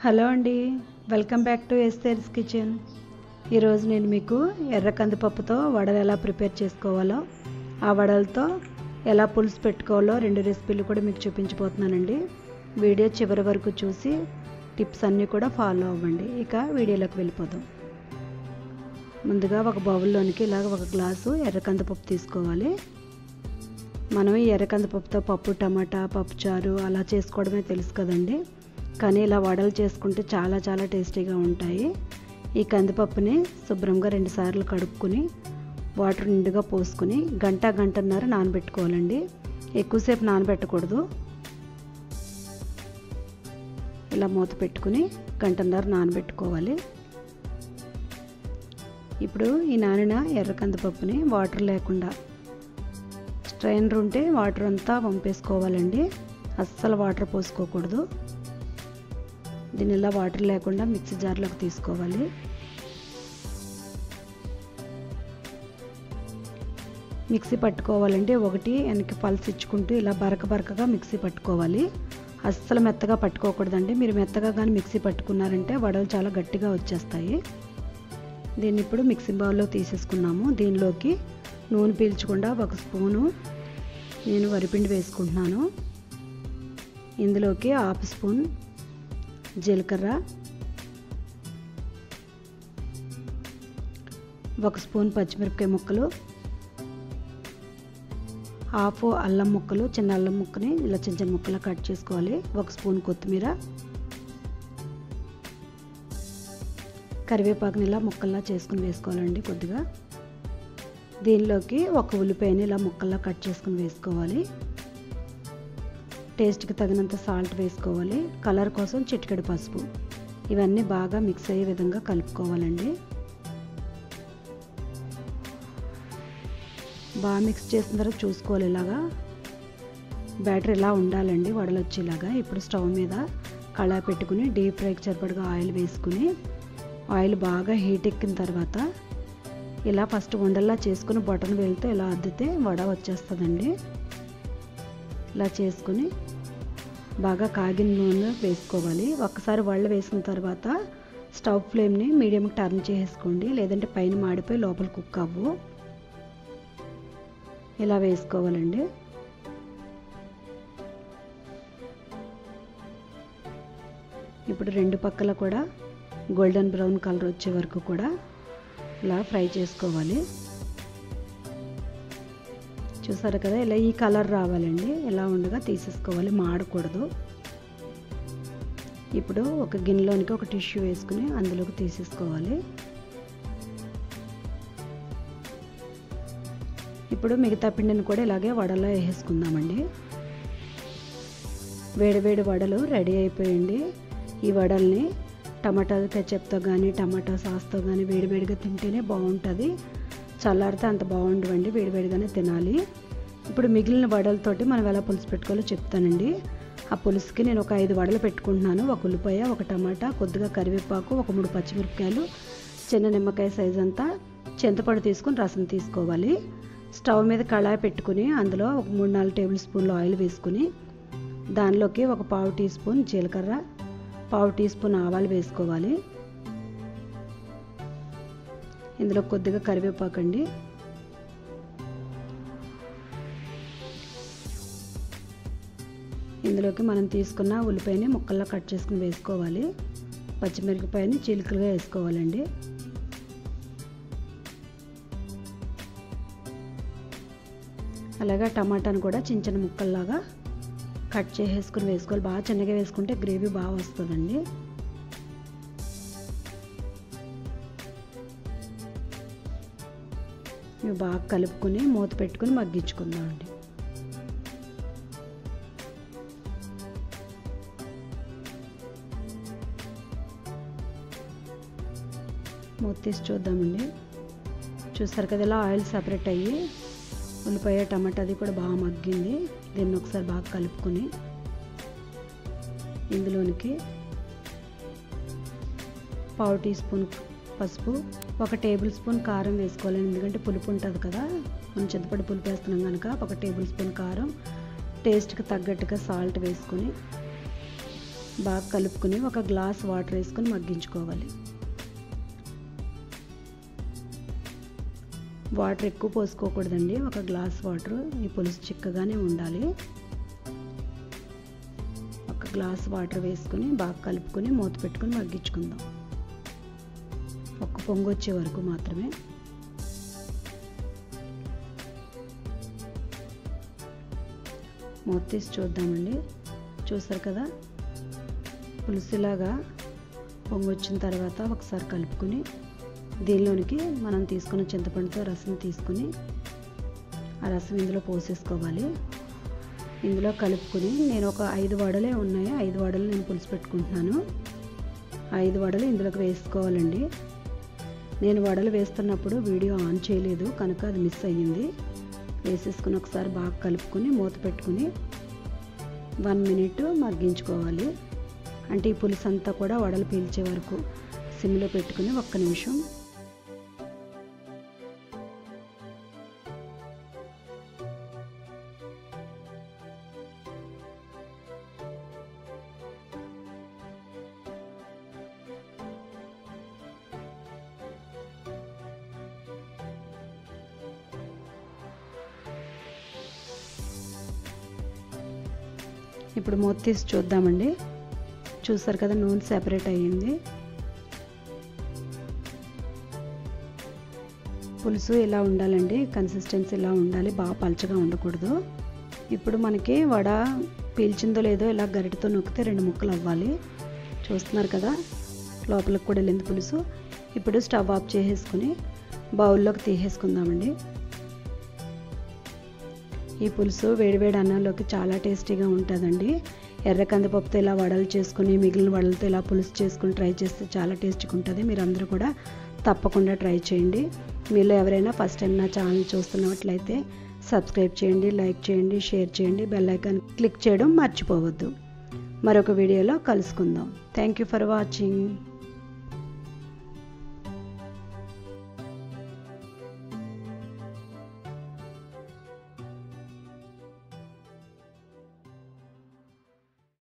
hello అండి welcome back to Esther's kitchen ఈరోజు నేను మీకు ఎర్ర కందిపప్పుతో వడలు ఎలా ప్రిపేర్ చేసుకోవాలో ఆ వడలతో ఎలా పులుసు పెట్టుకోవాలో రెండు రెసిపీలు కూడా మీకు చూపించబోతున్నానండి వీడియో చివరి వరకు చూసి టిప్స్ అన్నీ కూడా ఫాలో అవ్వండి ఇక వీడియోలోకి వెళ్ళిపోదాం ముందుగా ఒక బౌల్లోనికి ఇలాగ ఒక గ్లాసు ఎర్ర కందిపప్పు తీసుకోవాలి మనం ఈ ఎర్ర కందిపప్పుతో పప్పు టమాటా పప్పుచారు అలా చేసుకోవడమే తెలుసు కదండి కానీ ఇలా వడలు చేసుకుంటే చాలా చాలా టేస్టీగా ఉంటాయి ఈ కందిపప్పుని శుభ్రంగా రెండుసార్లు కడుక్కుని వాటర్ నిండుగా పోసుకుని గంట గంటన్నర నానబెట్టుకోవాలండి ఎక్కువసేపు నానబెట్టకూడదు ఇలా మూత పెట్టుకుని గంటన్నర నానబెట్టుకోవాలి ఇప్పుడు ఈ నానిన ఎర్ర కందిపప్పుని వాటర్ లేకుండా స్ట్రైనర్ ఉంటే వాటర్ అంతా పంపేసుకోవాలండి అస్సలు వాటర్ పోసుకోకూడదు దీని ఇలా వాటర్ లేకుండా మిక్సీ జార్లోకి తీసుకోవాలి మిక్సీ పట్టుకోవాలంటే ఒకటి వెనక్కి పల్స్ ఇచ్చుకుంటూ ఇలా బరక బరకగా మిక్సీ పట్టుకోవాలి అస్సలు మెత్తగా పట్టుకోకూడదండి మీరు మెత్తగా కానీ మిక్సీ పట్టుకున్నారంటే వడలు చాలా గట్టిగా వచ్చేస్తాయి దీన్ని ఇప్పుడు మిక్సీ బౌల్లో తీసేసుకున్నాము దీనిలోకి నూనె పీల్చకుండా ఒక స్పూను నేను వరిపిండి వేసుకుంటున్నాను ఇందులోకి హాఫ్ స్పూన్ జీలకర్ర ఒక స్పూన్ పచ్చిమిరపకాయ ముక్కలు హాఫ్ అల్లం ముక్కలు చిన్న అల్లం ముక్కని ఇలా చిన్న చిన్న ముక్కలు కట్ చేసుకోవాలి ఒక స్పూన్ కొత్తిమీర కరివేపాకుని ఇలా ముక్కల్లా చేసుకుని వేసుకోవాలండి కొద్దిగా దీనిలోకి ఒక ఉల్లిపాయని ఇలా ముక్కల్లా కట్ చేసుకుని వేసుకోవాలి టేస్ట్కి తగినంత సాల్ట్ వేసుకోవాలి కలర్ కోసం చిటికెడు పసుపు ఇవన్నీ బాగా మిక్స్ అయ్యే విధంగా కలుపుకోవాలండి బాగా మిక్స్ చేసిన తర్వాత చూసుకోవాలి ఇలాగా బ్యాటర్ ఇలా ఉండాలండి వడలు వచ్చేలాగా ఇప్పుడు స్టవ్ మీద కళాయి పెట్టుకుని డీప్ ఫ్రైకి సరిపడగా ఆయిల్ వేసుకుని ఆయిల్ బాగా హీట్ ఎక్కిన తర్వాత ఇలా ఫస్ట్ ఉండల్లా చేసుకుని బొటన్ వెళ్తే ఇలా అద్దితే వడ వచ్చేస్తుందండి ఇలా చేసుకుని బాగా కాగిన నూనె వేసుకోవాలి ఒక్కసారి వడలు వేసిన తర్వాత స్టవ్ ఫ్లేమ్ని మీడియంకి టర్న్ చేసుకోండి లేదంటే పైన మాడిపోయి లోపల కుక్ అవ్వు ఇలా వేసుకోవాలండి ఇప్పుడు రెండు పక్కల కూడా గోల్డెన్ బ్రౌన్ కలర్ వచ్చే వరకు కూడా ఇలా ఫ్రై చేసుకోవాలి చూసారు కదా ఇలా ఈ కలర్ రావాలండి ఇలా ఉండగా తీసేసుకోవాలి మాడకూడదు ఇప్పుడు ఒక గిన్నెలోనికి ఒక టిష్యూ వేసుకుని అందులోకి తీసేసుకోవాలి ఇప్పుడు మిగతా పిండిని కూడా ఇలాగే వడలో వేసేసుకుందామండి వేడివేడి వడలు రెడీ అయిపోయింది ఈ వడల్ని టమాటా కెచప్తో కానీ టమాటా సాస్తో కానీ వేడివేడిగా తింటేనే బాగుంటుంది చల్లారితే అంత బాగుండవండి వేడివేడిగానే తినాలి ఇప్పుడు మిగిలిన వడలతోటి మనం ఎలా పులుసు పెట్టుకోవాలో చెప్తానండి ఆ పులుసుకి నేను ఒక ఐదు వడలు పెట్టుకుంటున్నాను ఒక ఉల్లిపాయ ఒక టమాటా కొద్దిగా కరివేపాకు ఒక మూడు పచ్చిమిరపకాయలు చిన్న నిమ్మకాయ సైజ్ అంతా చింతపండు తీసుకుని రసం తీసుకోవాలి స్టవ్ మీద కళాయి పెట్టుకుని అందులో ఒక మూడు నాలుగు టేబుల్ స్పూన్లు ఆయిల్ వేసుకుని దానిలోకి ఒక పావు టీ స్పూన్ జీలకర్ర పావు టీ స్పూన్ ఆవాలు వేసుకోవాలి ఇందులో కొద్దిగా కరివేపాకు అండి ఇందులోకి మనం తీసుకున్న ఉల్లిపాయని ముక్కల్లో కట్ చేసుకుని వేసుకోవాలి పచ్చిమిరపకాయని చిలుకలుగా వేసుకోవాలండి అలాగే టమాటాను కూడా చిన్న చిన్న ముక్కల్లాగా కట్ చేసేసుకుని వేసుకోవాలి బాగా చిన్నగా వేసుకుంటే గ్రేవీ బాగా వస్తుందండి ఇవి బాగా కలుపుకొని మూత పెట్టుకుని మగ్గించుకుందామండి మూత తీసి చూద్దామండి చూసారు కదా ఇలా ఆయిల్ సపరేట్ అయ్యి ఉల్లిపాయ టమాటా అది కూడా బాగా మగ్గింది దీన్ని ఒకసారి బాగా కలుపుకొని ఇందులోనికి పావు టీ స్పూన్ పసుపు ఒక టేబుల్ స్పూన్ కారం వేసుకోవాలి ఎందుకంటే పులుపు ఉంటుంది కదా మనం చింతపడి పులుపు వేస్తున్నాం కనుక ఒక టేబుల్ స్పూన్ కారం టేస్ట్కి తగ్గట్టుగా సాల్ట్ వేసుకొని బాగా కలుపుకుని ఒక గ్లాస్ వాటర్ వేసుకొని మగ్గించుకోవాలి వాటర్ ఎక్కువ పోసుకోకూడదండి ఒక గ్లాస్ వాటర్ ఈ పులుసు చిక్కగానే ఉండాలి ఒక గ్లాస్ వాటర్ వేసుకొని బాగా కలుపుకొని మూత పెట్టుకొని మగ్గించుకుందాం ఒక్క పొంగు వచ్చే వరకు మాత్రమే మూత తీసి చూద్దామండి చూసారు కదా పులుసులాగా పొంగు వచ్చిన తర్వాత ఒకసారి కలుపుకొని దీనిలోనికి మనం తీసుకున్న చింతపండుతో రసం తీసుకుని ఆ రసం ఇందులో పోసేసుకోవాలి ఇందులో కలుపుకొని నేను ఒక ఐదు వడలే ఉన్నాయి ఐదు వడలు నేను పులుసు పెట్టుకుంటున్నాను ఐదు వడలు ఇందులోకి వేసుకోవాలండి నేను వడలు వేస్తున్నప్పుడు వీడియో ఆన్ చేయలేదు కనుక అది మిస్ అయ్యింది వేసేసుకుని ఒకసారి బాగా కలుపుకొని మూత పెట్టుకుని వన్ మినిట్ మగ్గించుకోవాలి అంటే ఈ పులుసు అంతా కూడా వడలు పీల్చే వరకు సిమ్లో పెట్టుకుని ఒక్క నిమిషం ఇప్పుడు మూత తీసి చూద్దామండి చూసారు కదా నూనె సెపరేట్ అయ్యింది పులుసు ఇలా ఉండాలండి కన్సిస్టెన్సీ ఇలా ఉండాలి బాగా పలచగా ఉండకూడదు ఇప్పుడు మనకి వడ పీల్చిందో లేదో ఇలా గరిటతో నొక్కితే రెండు ముక్కలు అవ్వాలి చూస్తున్నారు కదా లోపలికి కూడా వెళ్ళింది పులుసు ఇప్పుడు స్టవ్ ఆఫ్ చేసేసుకుని బౌల్లోకి తీసేసుకుందామండి ఈ పులుసు వేడివేడి అన్నంలోకి చాలా టేస్టీగా ఉంటుందండి ఎర్ర కందిపప్పుతో ఇలా వడలు చేసుకుని మిగిలిన వడలతో ఇలా పులుసు చేసుకుని ట్రై చేస్తే చాలా టేస్టీగా ఉంటుంది మీరు అందరూ కూడా తప్పకుండా ట్రై చేయండి మీలో ఎవరైనా ఫస్ట్ టైం నా ఛానల్ చూస్తున్నట్లయితే సబ్స్క్రైబ్ చేయండి లైక్ చేయండి షేర్ చేయండి బెల్ ఐకాన్ క్లిక్ చేయడం మర్చిపోవద్దు మరొక వీడియోలో కలుసుకుందాం థ్యాంక్ యూ ఫర్ వాచింగ్